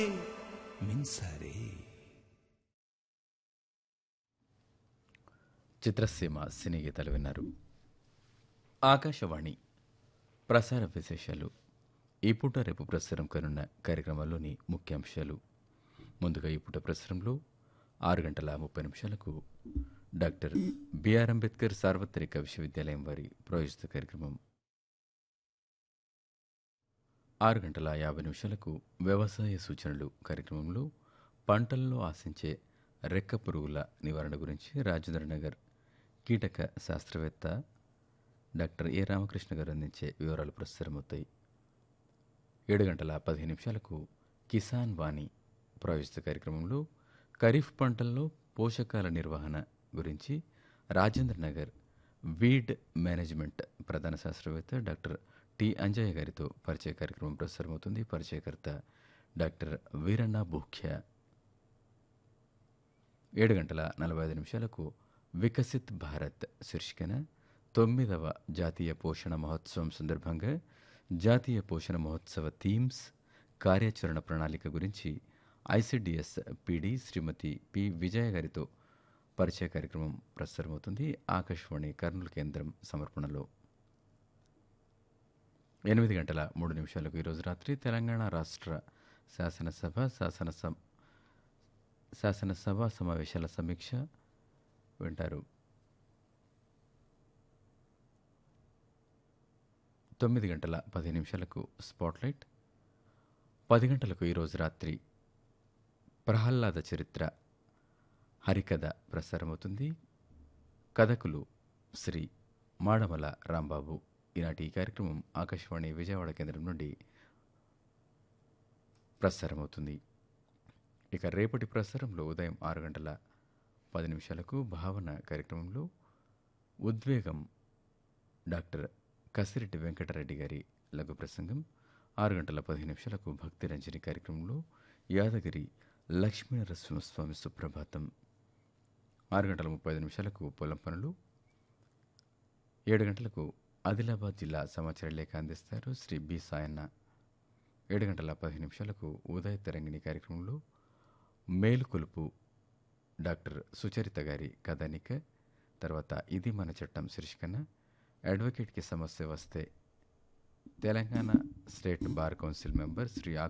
మిన్సారే చిత్రసీమ సినీ గీతాలు విన్నారు ఆకాశవాణి ప్రసార విశేషాలు ఈ పూట రేపు ప్రసారం కానున్న కార్యక్రమాల్లోని ముఖ్యాంశాలు ముందుగా ఈ పూట ప్రసారంలో ఆరు గంటల ముప్పై నిమిషాలకు డాక్టర్ బిఆర్ అంబేద్కర్ సార్వత్రిక విశ్వవిద్యాలయం వారి ప్రాయోజిత కార్యక్రమం ఆరు గంటల యాభై నిమిషాలకు వ్యవసాయ సూచనలు కార్యక్రమంలో పంటల్లో ఆశించే రెక్క పురుగుల నివారణ గురించి రాజేంద్ర నగర్ కీటక శాస్త్రవేత్త డాక్టర్ ఏ రామకృష్ణ గారు అందించే వివరాలు ప్రసారమవుతాయి ఏడు గంటల పదిహేను నిమిషాలకు కిసాన్ వాణి ప్రాయోజిత కార్యక్రమంలో ఖరీఫ్ పంటల్లో పోషకాల నిర్వహణ గురించి రాజేంద్ర నగర్ వీడ్ మేనేజ్మెంట్ ప్రధాన శాస్త్రవేత్త డాక్టర్ టి అంజయ్య గారితో పరిచయ కార్యక్రమం ప్రసారమవుతుంది పరిచయకర్త డాక్టర్ వీరన్న బూఖ్య ఏడు గంటల నలభై ఐదు నిమిషాలకు వికసిత్ భారత్ శీర్షికన తొమ్మిదవ జాతీయ పోషణ మహోత్సవం సందర్భంగా జాతీయ పోషణ మహోత్సవ థీమ్స్ కార్యాచరణ ప్రణాళిక గురించి ఐసిడిఎస్ పిడి శ్రీమతి పి విజయ గారితో పరిచయ కార్యక్రమం ప్రసారమవుతుంది ఆకాశవాణి కర్నూలు కేంద్రం సమర్పణలో ఎనిమిది గంటల మూడు నిమిషాలకు ఈరోజు రాత్రి తెలంగాణ రాష్ట్ర శాసనసభ శాసనసభ శాసనసభ సమావేశాల సమీక్ష వింటారు తొమ్మిది గంటల పది నిమిషాలకు స్పాట్లైట్ పది గంటలకు ఈరోజు రాత్రి ప్రహ్లాద చరిత్ర హరికథ ప్రసారమవుతుంది కథకులు శ్రీ మాడమల రాంబాబు ఈనాటి ఈ కార్యక్రమం ఆకాశవాణి విజయవాడ కేంద్రం నుండి ప్రసారమవుతుంది ఇక రేపటి ప్రసారంలో ఉదయం ఆరు గంటల పది నిమిషాలకు భావన కార్యక్రమంలో ఉద్వేగం డాక్టర్ కసిరెడ్డి వెంకటరెడ్డి గారి లఘు ప్రసంగం ఆరు గంటల పదిహేను నిమిషాలకు భక్తి రంజని కార్యక్రమంలో యాదగిరి లక్ష్మీనరసింహస్వామి సుప్రభాతం ఆరు గంటల ముప్పై ఐదు నిమిషాలకు పొలం పనులు ఏడు గంటలకు ఆదిలాబాద్ జిల్లా సమాచార లేఖ అందిస్తారు శ్రీ బి సాయన్న ఏడు గంటల పదిహేను నిమిషాలకు ఉదయ తరంగిణి కార్యక్రమంలో మేలుకొలుపు డాక్టర్ సుచరిత గారి కథానిక తర్వాత ఇది మన చట్టం శీర్షికన అడ్వకేట్కి సమస్య వస్తే Telangana state bar council member Shri